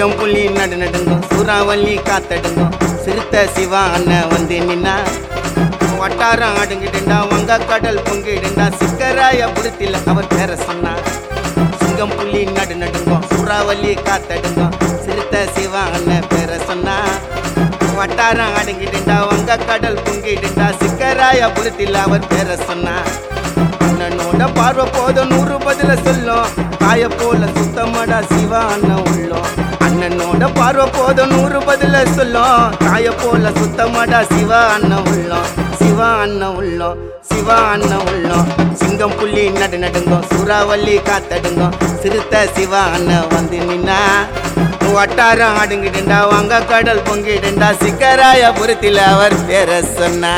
சிங்கம் புலி நடு நடுங்கும் சூறாவளி காத்தடுங்கும் சிறுத்த சிவா அண்ணன் வந்து நின்னா வட்டாரம் ஆடுங்கிடுண்டா வங்க கடல் பொங்கிடுண்டா சிக்கராய புரத்தில் அவர் பேர சொன்னார் சிங்கம் புலி நடு நடுங்கும் சூறாவளி காத்தடுங்கும் சிறுத்த சிவா அண்ணன் பேர சொன்னா வட்டாரம் ஆடுங்கிடுண்டா வங்க கடல் பொங்கிடுண்டா சிக்கராய புரத்தில் அவர் பேர சொன்னா அண்ணனோட பார்வை போதும் நூறு பதில சொல்லும் காய போல சுத்தமடா சிவா அண்ணன் உள்ளோம் அண்ணனோட பார்வை போதும் நூறு பதில சொல்லும் காய போல சுத்தமடா சிவா அண்ணன் உள்ளோம் சிவா அண்ணன் உள்ளோம் சிவா அண்ணன் உள்ளோம் சிங்கம் புள்ளி நடு நடுங்கும் சூறாவளி காத்தடுங்கும் சிறுத்த சிவா அண்ணன் வந்து நின்னா வட்டாரம் ஆடுங்கிடுண்டா வாங்க கடல் பொங்கிடுண்டா சிக்கராயபுரத்தில் அவர் பேர சொன்னா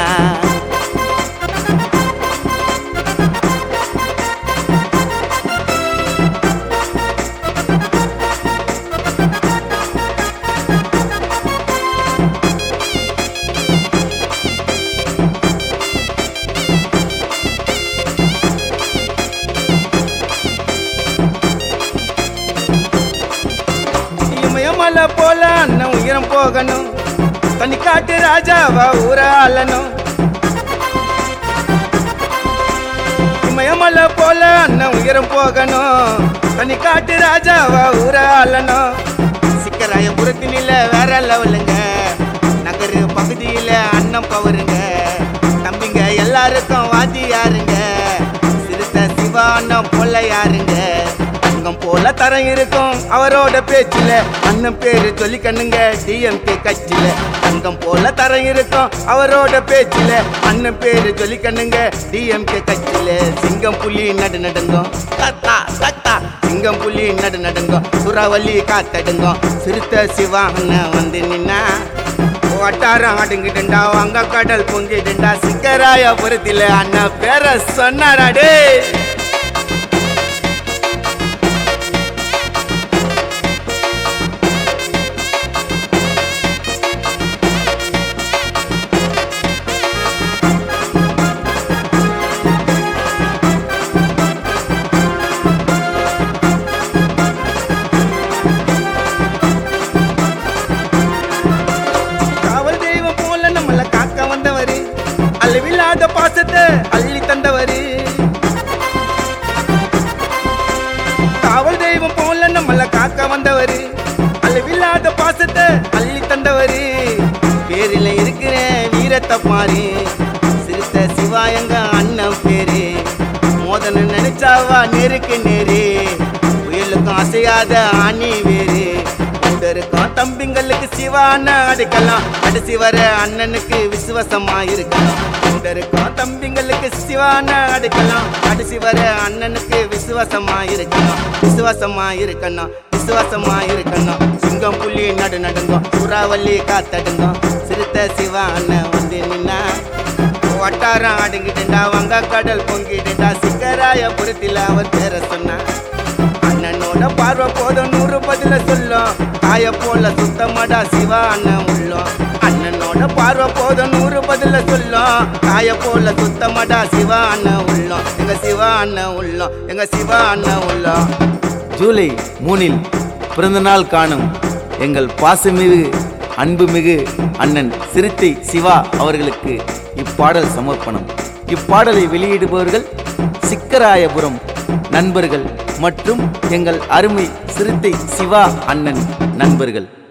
இமயமலை போல அண்ணன் உயரம் போகணும் தனி காட்டு ராஜாவா ஊராளனும் இமயமலை போல அண்ணன் உயரம் போகணும் தனி காட்டு ராஜாவா ஊராளனும் சிக்கராயபுரத்தினில வேற லெவலுங்க நகரு பகுதியில அண்ணன் பவருங்க தம்பிங்க எல்லாருக்கும் வாதி யாருங்க சிறுத்த சிவா அண்ணன் போல யாருங்க தங்கம் போல தரம் இருக்கும் அவரோட பேச்சுல அண்ணன் பேரு சொல்லி கண்ணுங்க டிஎம்கே கட்சியில தங்கம் போல தரம் இருக்கும் அவரோட பேச்சுல அண்ணன் பேரு சொல்லி கண்ணுங்க டிஎம்கே கட்சியில சிங்கம் புலி நடு நடுங்கும் தத்தா தத்தா சிங்கம் புலி நடு நடுங்கும் சுறாவளி காத்தடுங்கும் சிறுத்த சிவா அண்ணன் வந்து நின்னா வட்டாரம் ஆடுங்கிட்டுண்டா அங்க கடல் பொங்கிட்டுண்டா சிக்கராயபுரத்தில் அண்ணன் பேர சொன்னாராடே காவல் தெய்வம் போல நம்மள காக்க வந்தவரு அளவில்லாத பாசத்தை அள்ளி தந்தவரு காவல் தெய்வம் போல நம்மள காக்க வந்தவரு அளவில்லாத பாசத்தை அள்ளி தந்தவரு பேரில இருக்கிற வீரத்தை பாரு சிறுத்த சிவாயங்க அண்ணன் பேரு மோதன நினைச்சாவா நேருக்கு நேரு புயலுக்கும் அசையாத ஆணி வேறு கூட இருக்கும் தம்பிங்களுக்கு சிவான அடிக்கலாம் கடைசி வர அண்ணனுக்கு விசுவாசமா இருக்கலாம் கூட இருக்கும் தம்பிங்களுக்கு சிவான அடிக்கலாம் கடைசி வர அண்ணனுக்கு விசுவாசமா இருக்கணும் விசுவாசமா இருக்கணும் விசுவாசமா இருக்கணும் சிங்கம் புள்ளி நடு நடுங்கும் சூறாவளி காத்தடுங்கும் சிறுத்த சிவா அண்ணன் வந்து நின்னா வட்டாரம் ஆடுங்கிட்டுண்டா வங்க கடல் பொங்கிட்டுண்டா சிக்கராயபுரத்தில் அவர் பேர சொன்னான் அண்ணனோட பார்வை போதும் நூறு பதில சொல்லும் காய போல சுத்தமாடா சிவா அண்ணன் உள்ளோம் அண்ணனோட பார்வை போதும் நூறு பதில சொல்லும் காய போல சுத்தமாடா சிவா அண்ணன் உள்ளோம் எங்க சிவா அண்ணன் உள்ளோம் எங்க சிவா அண்ணன் உள்ளோம் ஜூலை மூணில் பிறந்தநாள் காணும் எங்கள் பாசமிகு அன்புமிகு அண்ணன் சிறுத்தை சிவா அவர்களுக்கு இப்பாடல் சமர்ப்பணம் இப்பாடலை வெளியிடுபவர்கள் சிக்கராயபுரம் நண்பர்கள் மற்றும் எங்கள் அருமை சிறுத்தை சிவா அண்ணன் நண்பர்கள்